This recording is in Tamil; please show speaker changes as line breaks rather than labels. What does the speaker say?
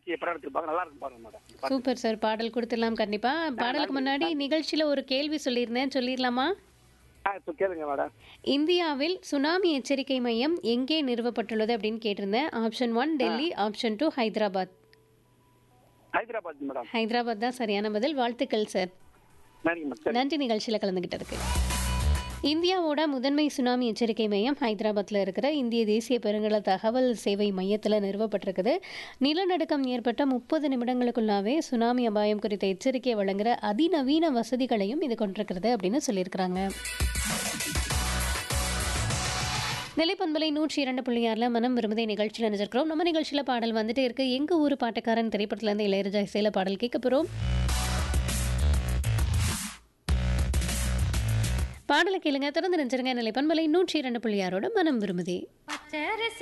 வச்சு படம் எடுத்துருப்பாங்க நல்லா இருக்கும் பாருங்க மேடம் பாட்டு.
சூப்பர் சார் பாடல் கொடுத்துடலாம் கண்டிப்பா பாடலுக்கு முன்னாடி நிகழ்ச்சியில ஒரு கேள்வி சொல்லியிருந்தேன் சொல்லிடலாமா
ஆ இப்போ கேளுங்க மேடம்
இந்தியாவில் சுனாமி எச்சரிக்கை மையம் எங்கே நிறுவப்பட்டுள்ளது அப்படின்னு கேட்டிருந்தேன் option one Delhi option two Hyderabad
Hyderabad madam
Hyderabad தான் சரியான பதில் வாழ்த்துக்கள் சார்
நன்றி மேடம் சரி
நன்றி நிகழ்ச்சியில் கலந்துகிட்டதுக்கு இந்தியாவோட முதன்மை சுனாமி எச்சரிக்கை மையம் ஹைதராபாத்தில் இருக்கிற இந்திய தேசிய பெருங்கல தகவல் சேவை மையத்தில் நிறுவப்பட்டிருக்குது நிலநடுக்கம் ஏற்பட்ட முப்பது நிமிடங்களுக்குள்ளாவே சுனாமி அபாயம் குறித்த எச்சரிக்கையை வழங்குற அதிநவீன வசதிகளையும் இது கொண்டிருக்கிறது அப்படின்னு சொல்லியிருக்கிறாங்க நிலைப்பண்பலை நூற்றி இரண்டு புள்ளி ஆறில் மனம் விரும்புதை நிகழ்ச்சியில் நினைச்சிருக்கிறோம் நம்ம நிகழ்ச்சியில் பாடல் வந்துட்டே இருக்கு எங்கள் ஊர் பாட்டுக்காரன் திரைப்படத்துலேருந்து இளையராஜா இசையில் பாடல் கேட்க போகிறோம் பாடலை கேளுங்க திறந்து நினைச்சிருங்க நிலைப்பண்பலை நூற்றி இரண்டு புள்ளி ஆறோட மனம் விரும்புதே
பச்சரிசி